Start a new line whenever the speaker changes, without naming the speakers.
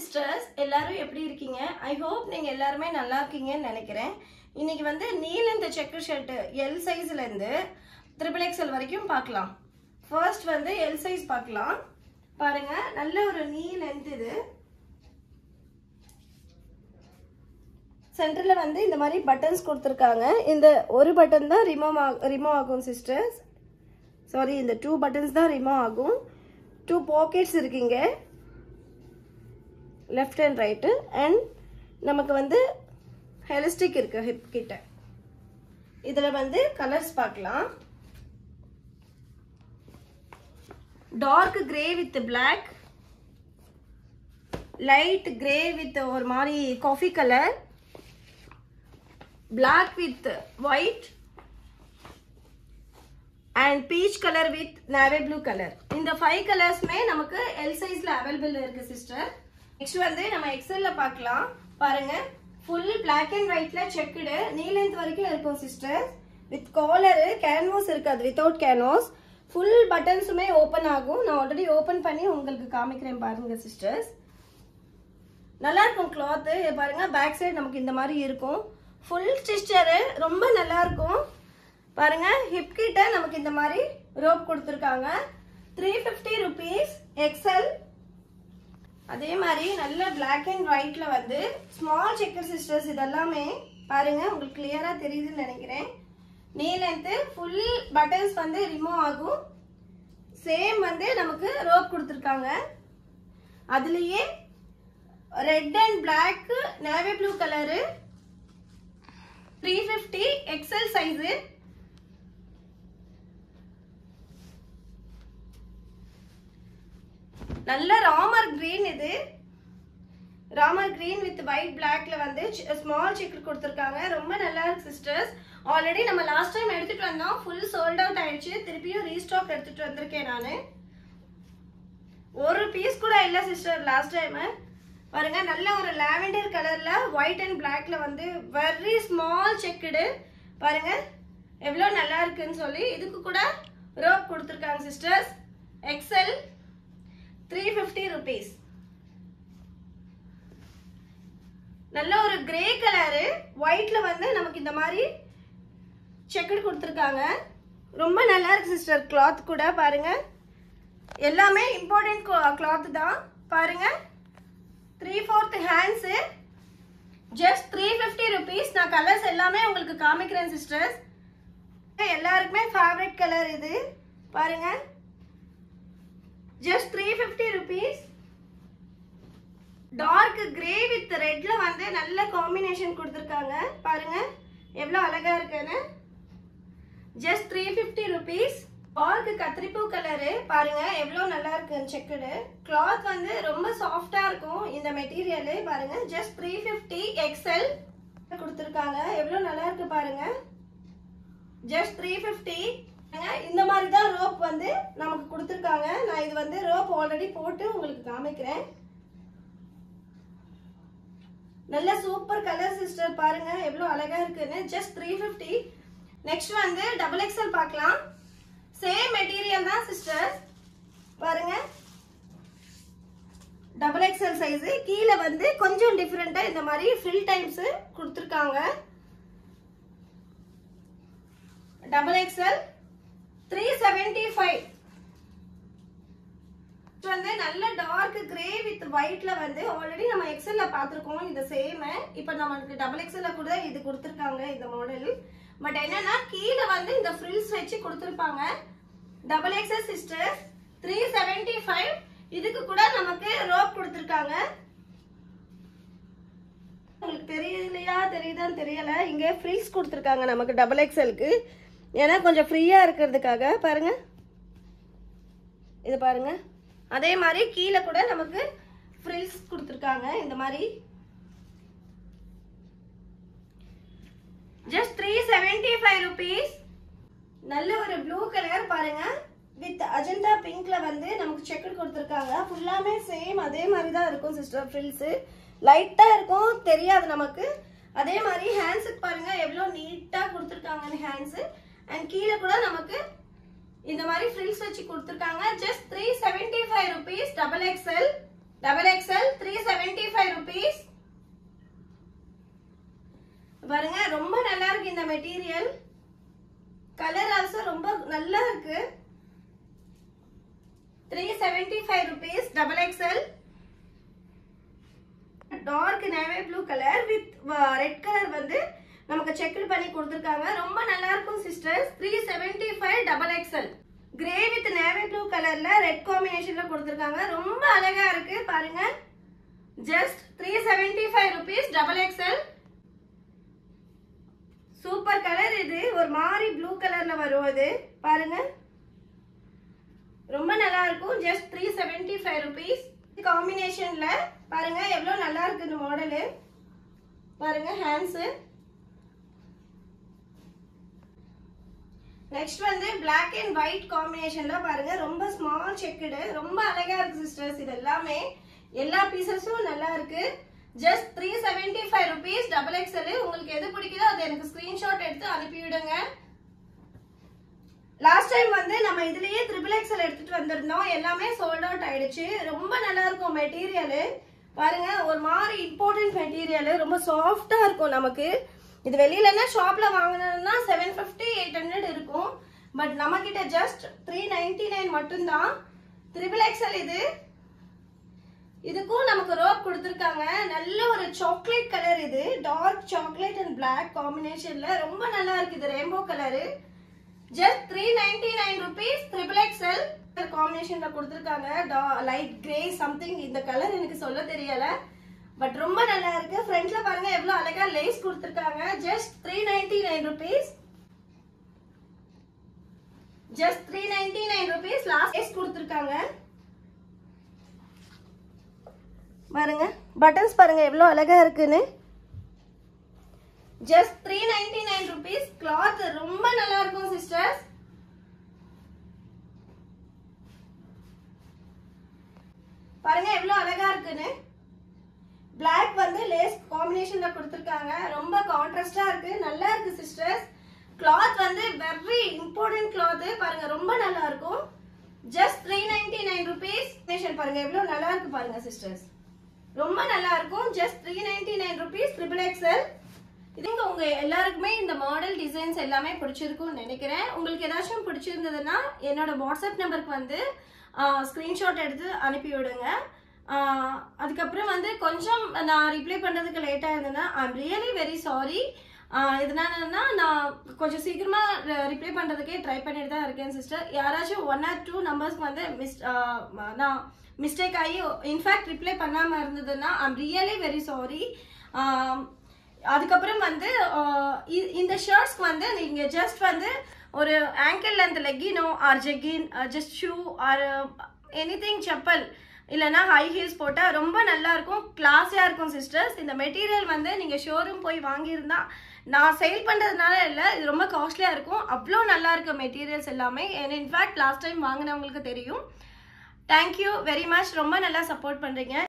sisters எல்லாரும் எப்படி இருக்கீங்க ஐ ஹோப் நீங்க எல்லாருமே நல்லா இருக்கீங்கன்னு நினைக்கிறேன் இன்னைக்கு வந்து நீல இந்த செக்கர் ஷர்ட் எல் சைஸ்ல இருந்து ட்ரிபிள் எக்ஸ்எல் வரைக்கும் பார்க்கலாம் ஃபர்ஸ்ட் வந்து எல் சைஸ் பார்க்கலாம் பாருங்க நல்ல ஒரு நீ லென்த் இது சென்டரில் வந்து இந்த மாதிரி பட்டன்ஸ் கொடுத்துருக்காங்க இந்த ஒரு பட்டன் தான் ரிமூவ் ரிமூவ் ஆகும் சிஸ்டர்ஸ் சாரி இந்த டூ பட்டன்ஸ் தான் ரிமூவ் ஆகும் டூ பாக்கெட்ஸ் இருக்குங்க லெஃப்ட் அண்ட் ரைட்டு அண்ட் நமக்கு வந்து ஹெலிஸ்டிக் இருக்கு ஹிப் கிட்ட இதில் வந்து கலர்ஸ் பார்க்கலாம் dark grey with black light grey with ஒரு மாதிரி coffee colour black with white and peach colour with navy blue colour இந்த ஃபைவ் கலர்ஸ்மே நமக்கு எல் சைஸ்ல அவைலபிள் இருக்கு சிஸ்டர் நெக்ஸ்ட் வந்து நம்ம எக்ஸல்ல பார்க்கலாம் பாருங்க ஃபுல் பிளாக் அண்ட் ஒயிட்ல செக்குடு நீ லென்த் வரைக்கும் இருக்கும் சிஸ்டர் வித் காலரு கேன்வாஸ் இருக்காது வித்தவுட் கேன்வாஸ் ஃபுல் பட்டன்ஸுமே ஓப்பன் ஆகும் நான் ஆல்ரெடி ஓப்பன் பண்ணி உங்களுக்கு காமிக்கிறேன் பாருங்க சிஸ்டர்ஸ் நல்லா இருக்கும் கிளாத்து பாருங்க பேக் சைடு நமக்கு இந்த மாதிரி இருக்கும் ஃபுல் ஸ்டிச்சரு ரொம்ப நல்லா இருக்கும் பாருங்க ஹிப் கிட்ட நமக்கு இந்த மாதிரி ரோப் கொடுத்துருக்காங்க த்ரீ ஃபிஃப்டி ருபீஸ் எக்ஸல் அதே மாதிரி நல்ல பிளாக் அண்ட் ஒயிட்ல வந்து ஸ்மால் செக்கர் சிஸ்டர்ஸ் இதெல்லாமே பாருங்க உங்களுக்கு கிளியரா தெரியுதுன்னு நினைக்கிறேன் நீ லென்த்து ஃபுல் பட்டன்ஸ் வந்து ரிமூவ் ஆகும் சேம் வந்து நமக்கு ரோப் கொடுத்துருக்காங்க அதுலேயே red and black navy blue colour three fifty XL size நல்ல ராமர் கிரீன் இது ராமர் கிரீன் வித் ஒயிட் பிளாக்ல வந்து ஸ்மால் செக்கர் கொடுத்துருக்காங்க ரொம்ப நல்லா இருக்கு சிஸ்டர்ஸ் ஆல்ரெடி நம்ம லாஸ்ட் டைம் எடுத்துட்டு வந்தோம் ஃபுல் சோல்ட் அவுட் ஆயிடுச்சு திருப்பியும் ரீஸ்டாக் எடுத்துட்டு வந்திருக்கேன் நான் ஒரு பீஸ் கூட இல்லை சிஸ்டர் லாஸ்ட் டைம் பாருங்க நல்ல ஒரு லாவெண்டர் கலர்ல ஒயிட் அண்ட் பிளாக்ல வந்து வெரி ஸ்மால் செக்குடு பாருங்க எவ்வளோ நல்லா இருக்குன்னு சொல்லி இதுக்கு கூட ரோப் கொடுத்துருக்காங்க sisters XL three fifty rupees நல்ல ஒரு கிரே கலரு ஒயிட்ல வந்து நமக்கு இந்த மாதிரி செக்குடு கொடுத்துருக்காங்க ரொம்ப நல்லா இருக்கு சிஸ்டர் கிளாத் கூட பாருங்க எல்லாமே இம்பார்ட்டன்ட் கிளாத் தான் பாருங்க three fourth hands just three fifty rupees நான் கலர்ஸ் எல்லாமே உங்களுக்கு காமிக்கிறேன் சிஸ்டர்ஸ் எல்லாருக்குமே ஃபேவரட் கலர் இது பாருங்க just three fifty rupees dark grey with ரெட்ல வந்து நல்ல காம்பினேஷன் கொடுத்துருக்காங்க பாருங்க எவ்வளோ அழகா இருக்குன்னு just three fifty rupees dark கத்திரிப்பூ கலரு பாருங்க எவ்வளோ நல்லா இருக்கு செக்குடு கிளாத் வந்து ரொம்ப சாஃப்டா இருக்கும் இந்த மெட்டீரியலு பாருங்க ஜஸ்ட் த்ரீ ஃபிஃப்டி எக்ஸல் கொடுத்துருக்காங்க எவ்வளோ நல்லா இருக்கு பாருங்க ஜஸ்ட் த்ரீ ஃபிஃப்டி இந்த மாதிரி தான் ரோப் வந்து நமக்கு கொடுத்துருக்காங்க நான் இது வந்து ரோப் ஆல்ரெடி போட்டு உங்களுக்கு காமிக்கிறேன் நல்ல சூப்பர் கலர் சிஸ்டர் பாருங்க எவ்வளோ அழகா இருக்குன்னு ஜஸ்ட் த்ரீ ஃபிஃப்டி நெக்ஸ்ட் வந்து டபுள் எக்ஸல் பார்க்கலாம் சேம் மெட்டீரியல் தான் சிஸ்டர் பாருங்க டபுள் எக்ஸல் சைஸ் கீழே வந்து கொஞ்சம் டிஃப்ரெண்டா இந்த மாதிரி ஃபில் டைம்ஸ் கொடுத்துருக்காங்க double XL three seventy five வந்து நல்ல டார்க் கிரே வித் ஒயிட்ல வந்து ஆல்ரெடி நம்ம எக்ஸல்ல பார்த்துருக்கோம் இந்த சேம் இப்போ நமக்கு டபுள் எக்ஸல்ல கூட இது கொடுத்துருக்காங்க இந்த மாடல் பட் என்னன்னா கீழே வந்து இந்த ஃப்ரில்ஸ் வச்சு கொடுத்துருப்பாங்க double XL sister three seventy five இதுக்கு கூட நமக்கு ரோப் கொடுத்துருக்காங்க உங்களுக்கு தெரியலையா தெரியுதான்னு தெரியல இங்கே ஃப்ரில்ஸ் கொடுத்துருக்காங்க நமக்கு டபுள் எக்ஸலுக்கு ஏன்னா கொஞ்சம் ஃப்ரீயாக இருக்கிறதுக்காக பாருங்க இது பாருங்க அதே மாதிரி கீழே கூட நமக்கு ஃப்ரில்ஸ் கொடுத்துருக்காங்க இந்த மாதிரி just three seventy five rupees நல்ல ஒரு ப்ளூ கலர் பாருங்க வித் அஜந்தா பிங்க்ல வந்து நமக்கு செக்கர் கொடுத்துருக்காங்க ஃபுல்லாமே சேம் அதே மாதிரி தான் இருக்கும் சிஸ்டர் ஃப்ரில்ஸு லைட்டாக இருக்கும் தெரியாது நமக்கு அதே மாதிரி ஹேண்ட்ஸுக்கு பாருங்க எவ்வளோ நீட்டாக கொடுத்துருக்காங்கன்னு ஹேண்ட்ஸு அண்ட் கீழே கூட நமக்கு இந்த மாதிரி ஃப்ரில்ஸ் வச்சு கொடுத்துருக்காங்க just three seventy five rupees double XL double XL three seventy material colour also ரொம்ப நல்லா இருக்கு three seventy five rupees double XL dark navy blue colour with red colour வந்து நமக்கு செக்கில் பண்ணி கொடுத்துருக்காங்க ரொம்ப நல்லா இருக்கும் sisters three seventy five double XL grey with navy blue கலர்ல ரெட் காம்பினேஷன்ல கொடுத்துருக்காங்க ரொம்ப அழகா இருக்கு பாருங்க just three seventy five rupees double XL super colour இது ஒரு மாதிரி ப்ளூ கலர்ல வரும் இது பாருங்க ரொம்ப நல்லா இருக்கும் just three seventy five rupees காம்பினேஷன்ல பாருங்க எவ்வளவு நல்லா இருக்கு இந்த மாடலு பாருங்க ஹேண்ட்ஸு நெக்ஸ்ட் வந்து Black அண்ட் ஒயிட் காம்பினேஷன்ல பாருங்க ரொம்ப ஸ்மால் செக்குடு ரொம்ப அழகா இருக்கு சிஸ்டர்ஸ் இது எல்லாமே எல்லா பீசஸும் நல்லா இருக்கு just three seventy five rupees double XL உங்களுக்கு எது பிடிக்குதோ அது எனக்கு ஸ்கிரீன்ஷாட் எடுத்து அனுப்பி விடுங்க லாஸ்ட் டைம் வந்து நம்ம இதுலயே ட்ரிபிள் எக்ஸ்எல் எடுத்துட்டு வந்திருந்தோம் எல்லாமே சோல்ட் அவுட் ஆயிடுச்சு ரொம்ப நல்லா இருக்கும் மெட்டீரியல் பாருங்க ஒரு மாதிரி இம்பார்ட்டன்ட் மெட்டீரியல் ரொம்ப சாஃப்டா இருக்கும் நமக்கு இது வெளியிலன்னா ஷாப்ல வாங்கினதுன்னா செவன் ஃபிஃப்டி எயிட் ஹண்ட்ரட் இருக்கும் பட் நம்ம கிட்ட ஜஸ்ட் த்ரீ நைன்டி நைன் மட்டும்தான் ட்ரிபிள் எக்ஸ்எல் இது இதுக்கும் நமக்கு ரோப் கொடுத்துருக்காங்க நல்ல ஒரு சாக்லேட் கலர் இது டார்க் சாக்லேட் அண்ட் பிளாக் காம்பினேஷன்ல ரொம்ப நல்லா இருக்கு இது rainbow colour just three ninety nine rupees triple XL காம்பினேஷன்ல கொடுத்துருக்காங்க லைட் கிரே சம்திங் இந்த கலர் எனக்கு சொல்ல தெரியல பட் ரொம்ப நல்லா இருக்கு ஃப்ரண்ட்ல பாருங்க எவ்வளவு அழகா லேஸ் கொடுத்துருக்காங்க just three ninety nine rupees just three ninety nine rupees last lace கொடுத்துருக்காங்க பாருங்க பட்டன்ஸ் பாருங்க எவ்வளவு அழகா இருக்குன்னு just three ninety nine rupees cloth ரொம்ப நல்லா இருக்கும் சிஸ்டர்ஸ் பாருங்க எவ்வளவு அழகா இருக்குன்னு Black வந்து லேஸ் காம்பினேஷன்ல கொடுத்துருக்காங்க ரொம்ப கான்ட்ராஸ்டா இருக்கு நல்லா இருக்கு சிஸ்டர்ஸ் கிளாத் வந்து வெரி இம்பார்ட்டன்ட் கிளாத் பாருங்க ரொம்ப நல்லா இருக்கும் just three ninety nine rupees பாருங்க எவ்வளவு நல்லா இருக்கு பாருங்க சிஸ்டர்ஸ் ரொம்ப நல்லா இருக்கும் just three ninety nine rupees triple XL இதுங்க உங்க எல்லாருக்குமே இந்த மாடல் டிசைன்ஸ் எல்லாமே பிடிச்சிருக்கும்னு நினைக்கிறேன் உங்களுக்கு ஏதாச்சும் பிடிச்சிருந்ததுன்னா என்னோட வாட்ஸ்அப் நம்பருக்கு வந்து ஸ்க்ரீன்ஷாட் எடுத்து அனுப்பி விடுங்க ஆஹ் அதுக்கப்புறம் வந்து கொஞ்சம் நான் ரிப்ளை பண்ணுறதுக்கு லேட்டாக இருந்ததுன்னா I am really very sorry இதனாலன்னா நான் கொஞ்சம் சீக்கிரமா ரிப்ளை பண்ணுறதுக்கே ட்ரை பண்ணிட்டு தான் இருக்கேன் சிஸ்டர் யாராச்சும் ஒன் ஆர் டூ நம்பர்ஸ் வந்து மிஸ் நான் மிஸ்டேக் ஆகி இன்ஃபேக்ட் ரிப்ளை பண்ணாமல் இருந்ததுன்னா I am really very sorry அதுக்கப்புறம் வந்து ஆஹ் இ- இந்த ஷர்ட்ஸ்க்கு வந்து நீங்க ஜஸ்ட் வந்து ஒரு ஆங்கிள் லென்த் லெக்கினோ or jegging just shoe or anything chappal இல்லைன்னா ஹை ஹீல்ஸ் போட்டால் ரொம்ப நல்லா இருக்கும் கிளாஸியாக இருக்கும் சிஸ்டர்ஸ் இந்த மெட்டீரியல் வந்து நீங்கள் ஷோரூம் போய் வாங்கியிருந்தா நான் சேல் பண்ணுறதுனால இல்லை இது ரொம்ப காஸ்ட்லியாக இருக்கும் அவ்வளோ நல்லா இருக்க மெட்டீரியல்ஸ் எல்லாமே இன்ஃபேக்ட் லாஸ்ட் டைம் வாங்கினவங்களுக்கு தெரியும் தேங்க்யூ வெரி மச் ரொம்ப நல்லா சப்போர்ட் பண்ணுறீங்க